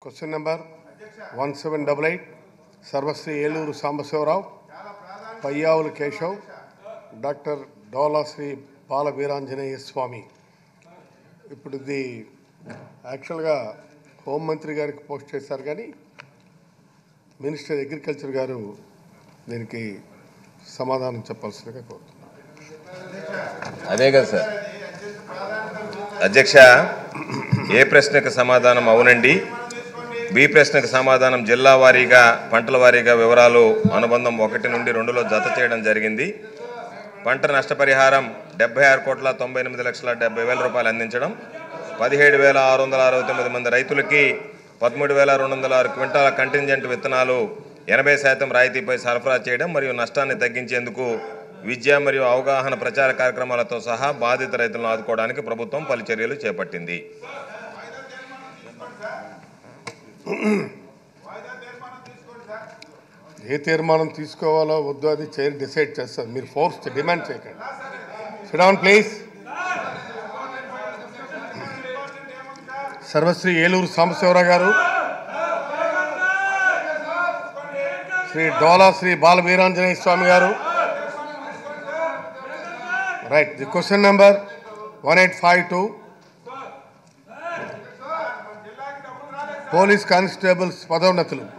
question number one seven double eight Sarvasri Eluru Sambasivarao Payyavula Keshav doctor Dola Sri Bala Veeranjaneya Swamy ఇప్పుడు ఇది యాక్చువల్గా హోంమంత్రి గారికి పోస్ట్ చేశారు కానీ మినిస్టర్ అగ్రికల్చర్ గారు దీనికి సమాధానం చెప్పాల్సిందిగా కోరుతున్నాను అదే కదా సార్ అధ్యక్ష ఏ ప్రశ్నకు సమాధానం అవునండి బి ప్రశ్నకు సమాధానం జిల్లా వారీగా పంటల వారీగా వివరాలు అనుబంధం ఒకటి నుండి రెండులో జత చేయడం జరిగింది పంట నష్టపరిహారం డెబ్బై ఆరు కోట్ల తొంభై ఎనిమిది లక్షల డెబ్బై వేల రూపాయలు అందించడం పదిహేడు వేల ఆరు వందల అరవై తొమ్మిది మంది రైతులకి పదమూడు వేల రెండు వందల ఆరు క్వింటాల కంటింజెంట్ విత్తనాలు ఎనభై శాతం రాయితీపై సరఫరా చేయడం మరియు నష్టాన్ని తగ్గించేందుకు విద్య మరియు అవగాహన ప్రచార కార్యక్రమాలతో సహా బాధిత రైతులను ఆదుకోవడానికి ప్రభుత్వం పలు చర్యలు చేపట్టింది ఏ తీర్మానం తీసుకోవాలో వద్దో అది చైర్ డిసైడ్ చేస్తారు మీరు ఫోర్స్ డిమాండ్ చేయకండి sit down please Sarvasri Eluru Sambasivarao garu Sri Dola Sri Bala Veeranjaneya Swamy garu right the question number one eight five two police constables పదోన్నతులు